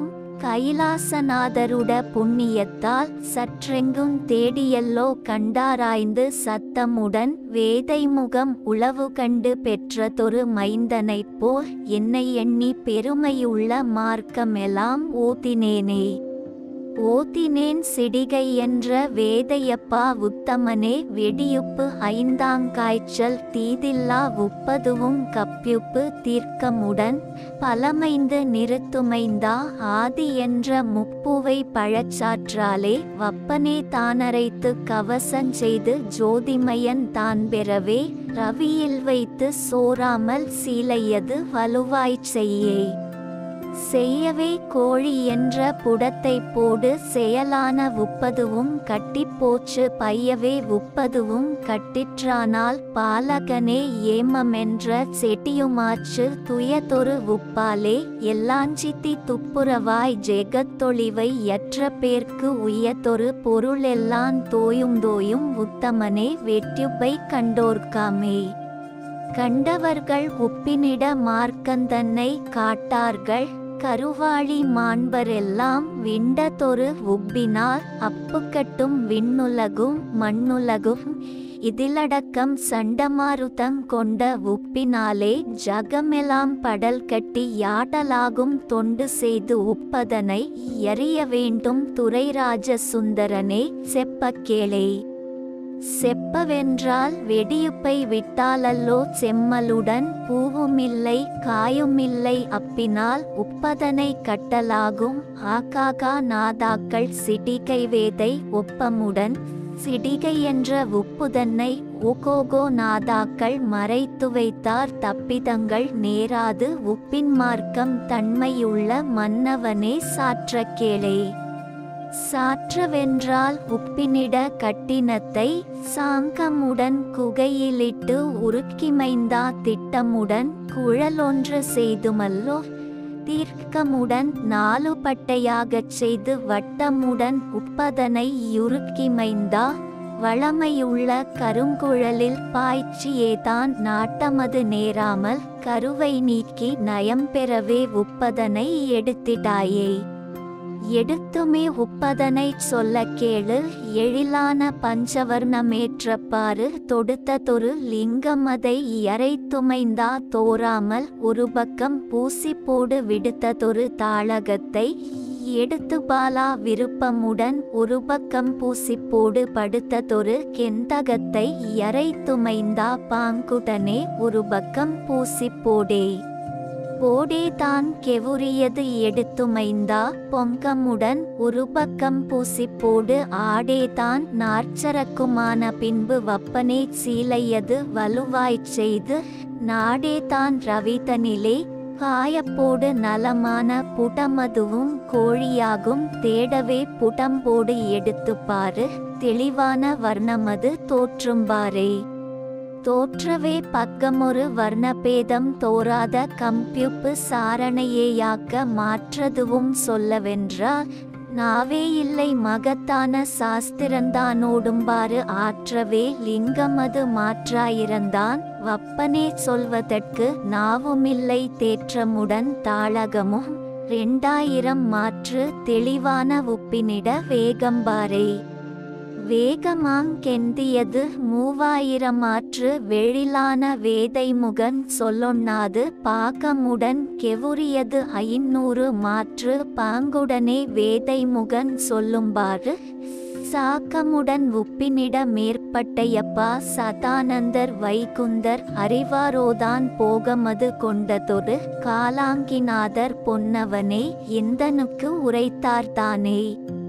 கைலாசநாதருட புண்ணியத்தால் சற்றெங்கும் தேடியல்லோ கண்டாராய்ந்து சத்தமுடன் வேதைமுகம் உளவு கண்டு பெற்றதொரு மைந்தனைப் போல் என்னை எண்ணி பெருமையுள்ள மார்க்கமெல்லாம் ஓத்தினேனே ஓத்தினேன் சிடிகை என்ற வேதையப்பா உத்தமனே வெடியுப்பு ஐந்தாங்காய்ச்சல் தீதில்லா உப்பதுவும் கப்பியுப்பு தீர்க்கமுடன் பலமைந்து நிறுத்துமைந்தா ஆதி என்ற முப்புவை பழச்சாற்றாலே வப்பனே தானரைத்து கவசஞ்செய்து ஜோதிமயன் தான் பெறவே ரவியில் வைத்து சோறாமல் சீலையது வலுவாய்ச் செய்யே செய்யவே கோழி என்ற புடத்தை போடு செயலான உப்பதுவும் கட்டிப்போச்சு பையவே உப்பதுவும் கட்டிற்றானால் பாலகனே ஏமமென்ற செட்டியுமாச்சு துயதொரு உப்பாலே எல்லாஞ்சித்தி துப்புரவாய் ஜெகத்தொழிவை எற்ற பேர்க்கு உயதொரு பொருளெல்லான் தோயும் தோயும் உத்தமனே வெற்றிப்பை கண்டோர்க்காமே கண்டவர்கள் உப்பினிட மார்க்கந்தன்னை காட்டார்கள் கருவாளி மாண்பரெல்லாம் விண்டதொரு உப்பினால் அப்புக்கட்டும் விண்ணுலகும் மண்ணுலகும் இதிலடக்கம் சண்டமாருதங் கொண்ட உப்பினாலே ஜகமெல்லாம் படல் கட்டி யாடலாகும் தொண்டு செய்து உப்பதனை எறிய வேண்டும் துரைராஜ சுந்தரனே செப்ப கேளே செப்பவென்றால் வெடியுப்பை விட்டாலல்லோ செம்மலுடன் பூவுமில்லை காயுமில்லை அப்பினால் உப்பதனை கட்டலாகும் ஆகாகா நாதாக்கள் சிடிகை வேதை ஒப்பமுடன் சிடிகை என்ற உப்புதன்னை ஓகோகோ நாதாக்கள் மறைத்து வைத்தார் தப்பிதங்கள் நேராது உப்பின் மார்க்கம் தன்மையுள்ள மன்னவனே சாற்ற கேளே சாற்றவென்றால் உப்பினிட கட்டினத்தை சாங்கமுடன் குகையிலிட்டு உருக்கிமைந்தா திட்டமுடன் குழலொன்று செய்துமல்லோ தீர்க்கமுடன் நாலு பட்டையாகச் செய்து வட்டமுடன் உப்பதனை யுருக்கிமைந்தா வளமையுள்ள கருங்குழலில் பாய்ச்சியேதான் நாட்டமது நேராமல் கருவை நீக்கி நயம் பெறவே உப்பதனை எடுத்திடாயே எடுத்துமே உப்பதனை சொல்ல கேளு எழிலான பஞ்சவர்ணமேற்றப்பாறு தொடுத்ததொரு லிங்கமதை இறைத்துமைந்தா தோராமல் ஒரு பக்கம் பூசி போடு விடுத்ததொரு தாளகத்தை எடுத்து பாலா விருப்பமுடன் ஒரு பக்கம் பூசிப்போடு படுத்ததொரு கெந்தகத்தை இறைத்துமைந்தா பாங்குடனே ஒரு பக்கம் பூசிப்போடே போடே தான் கெவுரியது எடுத்துமைந்தா பொங்கமுடன் ஒரு பக்கம் பூசிப்போடு ஆடேதான் நார்ச்சரக்குமான பின்பு வப்பனே சீலையது வலுவாய்ச் செய்து நாடேதான் ரவிதனிலே காயப்போடு நலமான புடமதுவும் கோழியாகும் தேடவே புடம்போடு எடுத்துப்பாரு தெளிவான வர்ணமது தோற்றும்பாரே தோற்றவே பக்கமொரு வர்ணபேதம் தோராத கம்பியுப்பு சாரணையேயாக்க மாற்றதுவும் சொல்லவென்றால் நாவே இல்லை மகத்தான சாஸ்திரந்தானோடும்பாறு ஆற்றவே லிங்கமது மாற்றாயிரந்தான் வப்பனே சொல்வதற்கு நாவுமில்லை தேற்றமுடன் தாளகமும் ரெண்டாயிரம் மாற்று தெளிவான உப்பினிட வேகம்பாரே வேகமாங்கெந்தியது மூவாயிரம் மாற்று வெழிலான வேதைமுகன் சொல்லொண்ணாது பாகமுடன் கெவுரியது ஐநூறு மாற்று பாங்குடனே வேதைமுகன் சொல்லும்பாறு சாக்கமுடன் உப்பினிட மேற்பட்டையப்பா சதானந்தர் வைகுந்தர் அறிவாரோதான் போகமது கொண்டதொரு காலாங்கிநாதர் பொன்னவனே இந்தனுக்கு உரைத்தார்தானே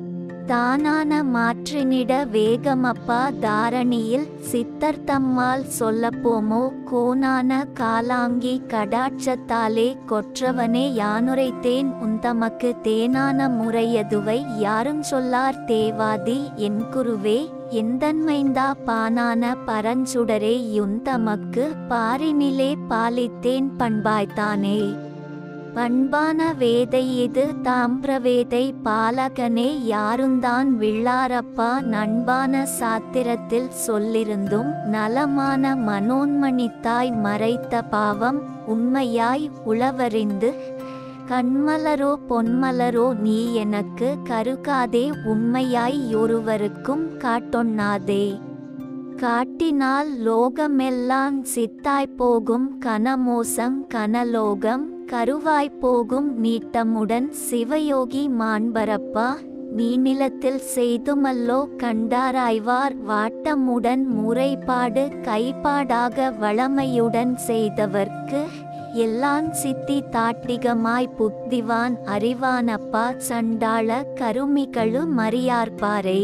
தானான மாற்றினிட வேகமப்பா தாரணியில் சித்தர் தம்மால் சொல்லப்போமோ கோனான காலாங்கி கடாட்சத்தாலே கொற்றவனே யானுரைத்தேன் உந்தமக்கு தேனான முறையதுவை யாரும் சொல்லார் தேவாதி என் குருவே எந்தன்மைந்தா பானான பரஞ்சுடரே யுந்தமக்கு பாரினிலே பாலித்தேன் பண்பாய்த்தானே பண்பான வேதை இது தாம்பிரவேதை பாலகனே யாருந்தான் வில்லாரப்பா நண்பான சாத்திரத்தில் சொல்லிருந்தும் நலமான மனோன்மணித்தாய் மறைத்த பாவம் உண்மையாய் உளவறிந்து கண்மலரோ பொன்மலரோ நீ எனக்கு கருகாதே உண்மையாய் ஒருவருக்கும் காட்டொண்ணாதே காட்டினால் லோகமெல்லாம் சித்தாய் போகும் கனமோசம் கனலோகம் கருவாய் போகும் நீட்டமுடன் சிவயோகி மாண்பரப்பா நீ நிலத்தில் செய்துமல்லோ கண்டாராய்வார் வாட்டமுடன் முறைப்பாடு கைப்பாடாக வளமையுடன் செய்தவர்க்கு எல்லாம் சித்தி தாட்டிகமாய் புத்திவான் அறிவானப்பா சண்டாள கருமிகளு மறியார்பாரே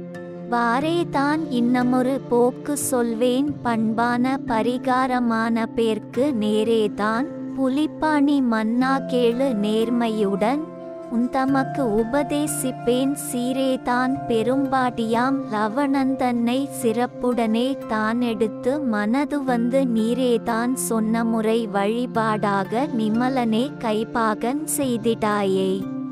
வாரே தான் இன்னமொரு போக்கு சொல்வேன் பண்பான பரிகாரமான பேர்க்கு நேரேதான் புலிப்பாணி மன்னா கேளு நேர்மையுடன் உந்தமக்கு உபதேசிப்பேன் சீரேதான் பெரும்பாட்டியாம் லவணந்தன்னை சிறப்புடனே தான் எடுத்து மனது வந்து நீரேதான் சொன்ன முறை வழிபாடாக நிமலனே கைபாகன் செய்திடாயே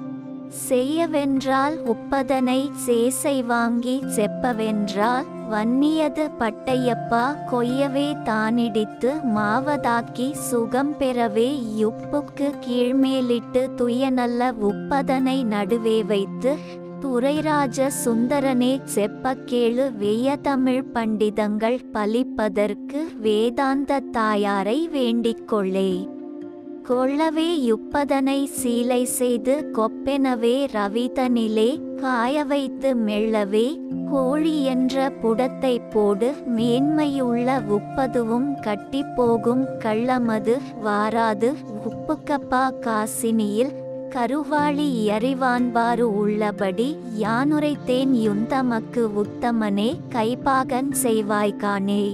செய்யவென்றால் உப்பதனை சேசை வாங்கி செப்பவென்றால் வன்னியது பட்டையப்பா கொய்யவே தானிடித்து மாவதாக்கி சுகம் பெறவே யுப்புக்கு கீழ்மேலிட்டு துயநல்ல உப்பதனை நடுவே வைத்து துரைராஜ சுந்தரனே செப்பக்கேளு வெய்ய தமிழ் பண்டிதங்கள் பலிப்பதற்கு வேதாந்த தாயாரை வேண்டிக் கொள்ளே கொள்ளவே யுப்பதனை சீலை செய்து கொப்பெனவே ரவிதனிலே காய வைத்து மெல்லவே கோழி என்ற புடத்தை போடு மேன்மையுள்ள உப்பதுவும் கட்டிப்போகும் கள்ளமது வாராது உப்புக்கப்பா காசினியில் கருவாளி அறிவான்பாரு உள்ளபடி யானுரைத்தேன் யுந்தமக்கு உத்தமனே கைபாகன் செய்வாய்கானே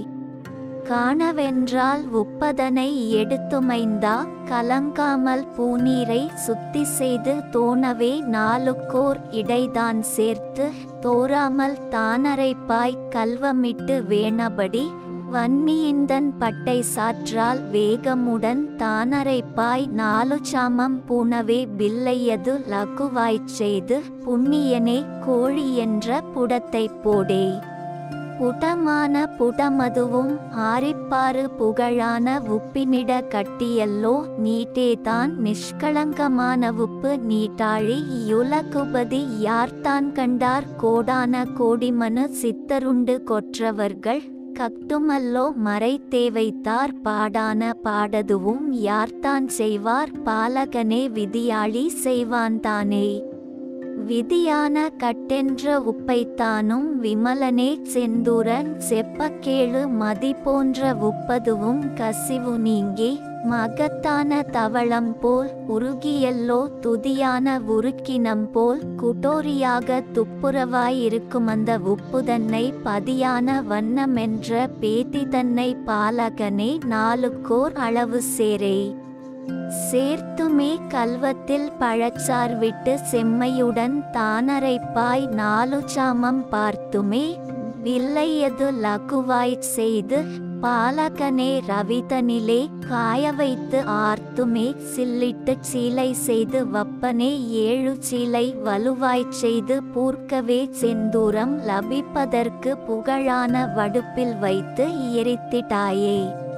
காணவென்றால் உப்பதனை எடுத்துமைந்தா கலங்காமல் பூநீரை சுத்தி செய்து தோணவே நாளுக்கோர் இடைதான் சேர்த்து தோறாமல் தானரைப்பாய் கல்வமிட்டு வேணபடி வன்னியிந்தன் பட்டை சாற்றால் வேகமுடன் தானரைப்பாய் நாலு சாமம் பூனவே பில்லையது லகுவாய்ச் செய்து புண்ணியனே கோழி என்ற புடத்தை போடே புடமான புடமதுவும் ஆரிப்பாறு புகழான உப்பினிட கட்டியல்லோ நீட்டேதான் நிஷ்களங்கமான உப்பு நீட்டாழி யுலகுபதி யார்தான் கண்டார் கோடான கோடிமனு சித்தருண்டு கொற்றவர்கள் கட்டுமல்லோ மறை தேவைத்தார் பாடான பாடதுவும் யார்தான் செய்வார் பாலகனே விதியாளி செய்வான் தானே விதியான கட்டென்ற உப்பைத்தானும் விமலனே செந்தூரன் செப்பக்கேளு மதி போன்ற உப்பதுவும் கசிவு நீங்கி மகத்தான தவளம் போல் உருகியல்லோ துதியான உருக்கினம் போல் குட்டோரியாக துப்புரவாயிருக்கும் அந்த உப்புதன்னை பதியான வண்ணமென்ற பேத்தி தன்னை பாலகனே நாளுக்கோர் அளவு சேரே சேர்த்துமே கல்வத்தில் பழச்சார் விட்டு செம்மையுடன் தானரைப்பாய் நாலு சாமம் பார்த்துமே வில்லையது லகுவாய்ச் செய்து பாலகனே ரவிதனிலே காய வைத்து ஆர்த்துமே சில்லிட்டு சீலை செய்து வப்பனே ஏழு சீலை வலுவாய்ச் செய்து பூர்க்கவே செந்தூரம் லபிப்பதற்கு புகழான வடுப்பில் வைத்து எரித்திட்டாயே